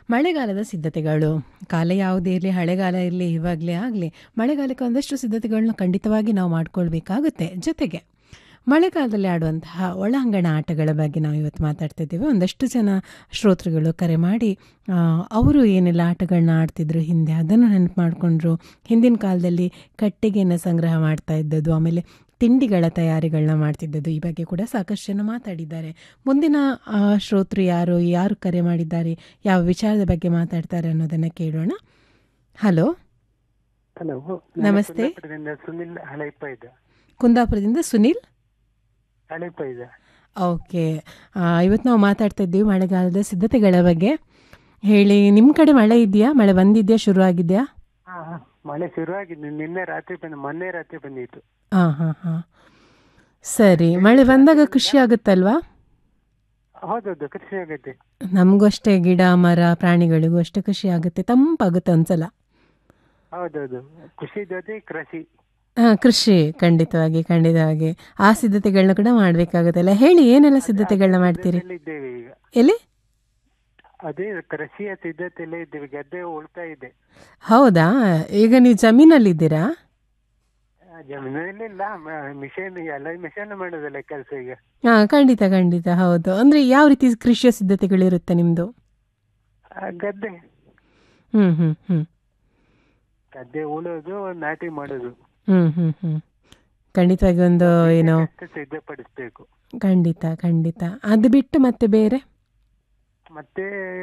ಮಳೆಗಾಲದ ಸಿದ್ಧತೆಗಳು ಕಾಲ ಯಾವುದೇ ಇರಲಿ ಹಳೆಗಾಲ ಇರಲಿ ಇವಾಗಲೇ ಆಗಲಿ ಮಳೆಗಾಲಕ್ಕೆ ಒಂದಷ್ಟು ಸಿದ್ಧತೆಗಳನ್ನ ಖಂಡಿತವಾಗಿ ನಾವು ಮಾಡ್ಕೊಳ್ಬೇಕಾಗುತ್ತೆ ಜೊತೆಗೆ ಮಳೆಗಾಲದಲ್ಲಿ ಆಡುವಂತಹ ಒಳಾಂಗಣ ಆಟಗಳ ಬಗ್ಗೆ ನಾವು ಇವತ್ತು ಮಾತಾಡ್ತಾ ಇದ್ದೀವಿ ಒಂದಷ್ಟು ಜನ ಶ್ರೋತೃಗಳು ಕರೆ ಮಾಡಿ ಆ, ಅವರು ಏನೆಲ್ಲ ಆಟಗಳನ್ನ ಆಡ್ತಿದ್ರು ಹಿಂದೆ ಅದನ್ನು ನೆನಪು ಮಾಡಿಕೊಂಡ್ರು ಹಿಂದಿನ ಕಾಲದಲ್ಲಿ ಕಟ್ಟಿಗೆಯನ್ನು ಸಂಗ್ರಹ ಮಾಡ್ತಾ ಇದ್ದದ್ದು ಆಮೇಲೆ ತಿಂಡಿಗಳ ತಯಾರಿಗಳನ್ನ ಮಾಡ್ತಿದ್ದದ್ದು ಈ ಬಗ್ಗೆ ಕೂಡ ಸಾಕಷ್ಟು ಜನ ಮಾತಾಡಿದ್ದಾರೆ ಮುಂದಿನ ಆ, ಶ್ರೋತೃ ಯಾರು ಯಾರು ಕರೆ ಮಾಡಿದ್ದಾರೆ ಯಾವ ವಿಚಾರದ ಬಗ್ಗೆ ಮಾತಾಡ್ತಾರೆ ಅನ್ನೋದನ್ನು ಕೇಳೋಣ ಹಲೋ ಹಲೋ ನಮಸ್ತೆ. ಕುಂದಾಪುರದಿಂದ ಸುನಿಲ್ ಹಳೆಪ್ಪ ಇದೆ ಕುಂದಾಪುರದಿಂದ ಸುನಿಲ್ ಹಳೆಪ್ಪ ಇದೆ ಓಕೆ ಇವತ್ತು ನಾವು ಮಾತಾಡ್ತಾ ಇದ್ದೀವಿ ಮಳೆಗಾಲದ ಸಿದ್ಧತೆಗಳ ಬಗ್ಗೆ ಹೇಳಿ ನಿಮ್ಮ ಕಡೆ ಮಳೆ ಇದೆಯಾ ಮಳೆ ಬಂದಿದೆಯಾ ಶುರು ಆಗಿದೆಯಾ ಹಾ ಹಾ. ಮಳೆ ಶುರುವಾಗಿದೆ ನಿನ್ನೆ ರಾತ್ರಿ ಬಂದ ಮೊನ್ನೆ ರಾತ್ರಿ ಬಂದಿತ್ತು ಹಾಂ ಹಾಂ ಹಾಂ ಸರಿ ಮಳೆ ಬಂದಾಗ ಖುಷಿ ಆಗುತ್ತಲ್ವಾ ಹೌದೌದು ಕೃಷಿ ಆಗೈತೆ ನಮಗೂ ಅಷ್ಟೇ ಗಿಡ ಮರ ಪ್ರಾಣಿಗಳಿಗೂ ಅಷ್ಟೇ ಖುಷಿ ಆಗುತ್ತೆ ತಂಪಾಗುತ್ತೆ ಒಂದ್ಸಲ ಹೌದೌದು ಕೃಷಿ ಜೊತೆ ಕೃಷಿ ಹಾಂ ಕೃಷಿ ಖಂಡಿತವಾಗಿ ಖಂಡಿತವಾಗಿ ಆ ಸಿದ್ಧತೆಗಳನ್ನ ಕೂಡ ಮಾಡಬೇಕಾಗುತ್ತಲ್ಲ ಹೇಳಿ ಏನೆಲ್ಲ ಸಿದ್ಧತೆಗಳನ್ನ ಮಾಡ್ತೀರಿ ಸಿದ್ಧತೆಯಲ್ಲಿ ಇದ್ದೇವೆ ಈಗ ಎಲ್ಲಿ ಅದೇ ಕೃಷಿಯ ಸಿದ್ಧತೆಯಲ್ಲೇ ಇದ್ದೇವೆ ಗದ್ದೆ ಉಳ್ತಾ ಇದೆ ಹೌದಾ ಈಗ ನೀವು ಜಮೀನಲ್ಲಿದ್ದೀರಾ ಆ, ಜಮೀನಲ್ಲಿ ಇಲ್ಲ ಮಿಷನ್ ಎಲ್ಲ ಮಿಷನ್ ಮಾಡೋದಲ್ಲ ಕೆಲಸ ಈಗ ಹಾಂ ಖಂಡಿತ ಖಂಡಿತ ಹೌದು ಅಂದರೆ ಯಾವ ರೀತಿ ಕೃಷಿಯ ಸಿದ್ಧತೆಗಳಿರುತ್ತೆ ನಿಮ್ಮದು ಆ, ಗದ್ದೆ ಹ್ಞೂ ಹ್ಞೂ ಹ್ಞೂ ಗದ್ದೆ ಉಳೋದು ನಾಟಿ ಮಾಡೋದು ಹ್ಞೂ ಹ್ಞೂ ಹ್ಞೂ ಖಂಡಿತವಾಗಿ ಒಂದು ಏನೋ ಅಷ್ಟು ಸಿದ್ಧಪಡಿಸ್ಬೇಕು ಖಂಡಿತ ಖಂಡಿತ ಅದು ಬಿಟ್ಟು ಮತ್ತೆ ಬೇರೆ ಮತ್ತೆ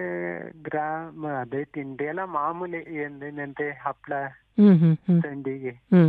ಗ್ರಾಮ ಅದೇ ತಿಂಡಿ ಎಲ್ಲ ಮಾಮೂಲಿ ಎಂದಿನಂತೆ ಹಪ್ಳ ಹ್ಞೂ ಹ್ಞೂ ಹ್ಞೂ ಸಂಡಿಗೆ ಹ್ಞೂ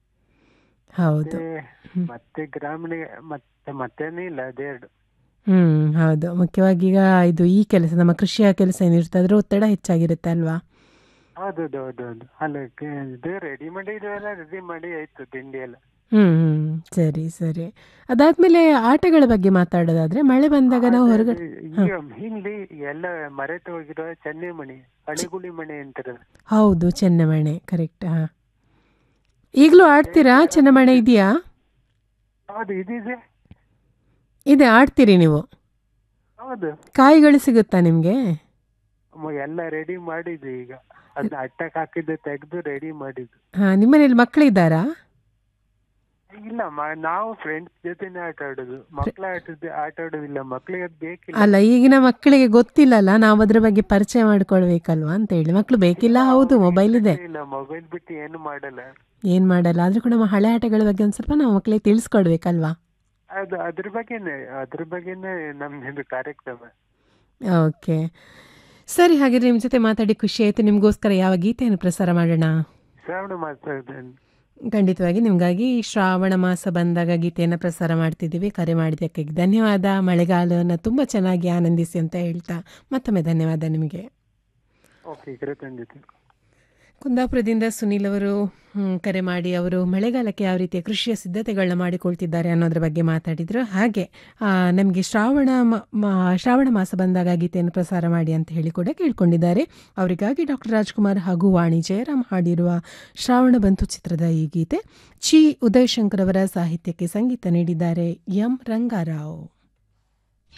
ಹೌದು ಮತ್ತೆ ಮತ್ತೆ ಗ್ರಾಮೀಣ ಮತ್ತೆ ಮತ್ತೇನೂ ಇಲ್ಲ ಅದೆರಡು ಹ್ಞೂ ಹೌದು ಮುಖ್ಯವಾಗಿ ಈಗ ಇದು ಈ ಕೆಲಸ ನಮ್ಮ ಕೃಷಿಯ ಕೆಲಸ ಏನಿರುತ್ತೆ ಅದರ ಒತ್ತಡ ಹೆಚ್ಚಾಗಿರುತ್ತೆ ಅಲ್ವಾ ಹೌದೌದು ಹೌದೌದು ಅಲ್ಲ ಕ- ಇದು ರೆಡಿ ಮಾಡಿ ಇದೆಲ್ಲ ರೆಡಿ ಮಾಡಿ ಆಯ್ತು ತಿಂಡಿ ಎಲ್ಲ ಹ್ಞೂ ಹ್ಞೂ ಸರಿ ಸರಿ ಅದಾದಮೇಲೆ ಆಟಗಳ ಬಗ್ಗೆ ಮಾತಾಡೋದಾದರೆ ಮಳೆ ಬಂದಾಗ ನಾವು ಹೊರಗಡೆ ಈಗ ಇಲ್ಲಿ ಎಲ್ಲ ಮರೆತು ಹೋಗಿರೋ ಚೆನ್ನೈ ಮಣಿ ಹಳೆಗುಳಿ ಮಣಿ ಅಂತಾರಲ್ಲ ಹೌದು ಚೆನ್ನಮಣೆ ಕರೆಕ್ಟ್ ಹಾಂ ಈಗಲೂ ಆಡ್ತೀರಾ ಚೆನ್ನಮಣೆ ಇದೆಯಾ ಹೌದು ಇದಿದೆ ಇದೆ ಆಡ್ತೀರಿ ನೀವು ಹೌದು ಕಾಯಿಗಳು ಸಿಗುತ್ತಾ ನಿಮಗೆ ಮ- ಎಲ್ಲ ರೆಡಿ ಮಾಡಿದ್ದು ಈಗ ಅದನ್ನ ಅಟ್ಟಕ್ಕೆ ಹಾಕಿದ್ದು ತೆಗೆದು ರೆಡಿ ಮಾಡಿದ್ದು ಹಾಂ ನಿಮ್ಮನೇಲಿ ಮಕ್ಕಳಿದ್ದಾರಾ ಇಲ್ಲ ಮ- ನಾವು ಫ್ರೆಂಡ್ಸ್ ಜೊತೆನೆ ಆಟ ಆಡೋದು ಮಕ್ಳ ಆಟದ ಆಟ ಆಡೋದಿಲ್ಲ ಮಕ್ಳಿಗೆ ಅದು ಬೇಕಿಲ್ಲ ಅಲ್ಲ ಈಗಿನ ಮಕ್ಕಳಿಗೆ ಗೊತ್ತಿಲ್ಲಲ್ಲ ನಾವು ಅದ್ರ ಬಗ್ಗೆ ಪರಿಚಯ ಮಾಡ್ಕೊಳ್ಬೇಕಲ್ವಾ ಅಂತ ಹೇಳಿ ಮಕ್ಕಳು ಬೇಕಿಲ್ಲ ಹೌದು ಮೊಬೈಲ್ ಇದೆ ಇಲ್ಲ ಮೊಬೈಲ್ ಬಿಟ್ಟು ಏನು ಮಾಡಲ್ಲ ಏನು ಮಾಡಲ್ಲ ಆದರೂ ಕೂಡ ನಮ್ಮ ಹಳೆ ಆಟಗಳ ಬಗ್ಗೆ ಒಂದು ಸ್ವಲ್ಪ ನಾವು ಮಕ್ಕಳಿಗೆ ತಿಳಿಸ್ಕೊಡ್ಬೇಕಲ್ವಾ ಅದು ಅದ್ರ ಬಗ್ಗೆನೆ ಅದ್ರ ಬಗ್ಗೆನೆ ನಮ್ದು ಕಾರ್ಯಕ್ರಮ ಓಕೆ ಸರಿ ಹಾಗಿದ್ರೆ ನಿಮ್ಮ ಜೊತೆ ಮಾತಾಡಿ ಖುಷಿ ಆಯಿತು ನಿಮಗೋಸ್ಕರ ಯಾವ ಗೀತೆಯನ್ನು ಪ್ರಸಾರ ಮಾಡೋಣ ಶ್ರಾವಣ ಮಾಸ ಖಂಡಿತವಾಗಿ ನಿಮಗಾಗಿ ಶ್ರಾವಣ ಮಾಸ ಬಂದಾಗ ಗೀತೆಯನ್ನು ಪ್ರಸಾರ ಮಾಡ್ತಿದ್ದೀವಿ ಕರೆ ಮಾಡಿದ್ದಕ್ಕೆ ಧನ್ಯವಾದ ಮಳೆಗಾಲವನ್ನು ತುಂಬ ಚೆನ್ನಾಗಿ ಆನಂದಿಸಿ ಅಂತ ಹೇಳ್ತಾ ಮತ್ತೊಮ್ಮೆ ಧನ್ಯವಾದ ನಿಮಗೆ ಓಕೆ ಕೃತಜ್ಞತೆ ಕುಂದಾಪುರದಿಂದ ಸುನೀಲ್ ಅವರು ಹ್ಮ್, ಕರೆ ಮಾಡಿ ಅವರು ಮಳೆಗಾಲಕ್ಕೆ ಯಾವ ರೀತಿಯ ಕೃಷಿಯ ಸಿದ್ಧತೆಗಳನ್ನ ಮಾಡಿಕೊಳ್ತಿದ್ದಾರೆ ಅನ್ನೋದ್ರ ಬಗ್ಗೆ ಮಾತಾಡಿದರು ಹಾಗೆ ನಮಗೆ ಶ್ರಾವಣ ಮ- ಮ- ಶ್ರಾವಣ ಮಾಸ ಬಂದಾಗ ಗೀತೆಯನ್ನು ಪ್ರಸಾರ ಮಾಡಿ ಅಂತ ಹೇಳಿ ಕೂಡ ಕೇಳ್ಕೊಂಡಿದ್ದಾರೆ ಅವರಿಗಾಗಿ ಡಾಕ್ಟರ್ ರಾಜ್ಕುಮಾರ್ ಹಾಗೂ ವಾಣಿ ಜಯರಾಮ್ ಹಾಡಿರುವ ಶ್ರಾವಣ ಬಂತು ಚಿತ್ರದ ಈ ಗೀತೆ ಚಿ ಉದಯ್ ಶಂಕರ್ ಅವರ ಸಾಹಿತ್ಯಕ್ಕೆ ಸಂಗೀತ ನೀಡಿದ್ದಾರೆ ಎಂ ರಂಗಾರಾವ್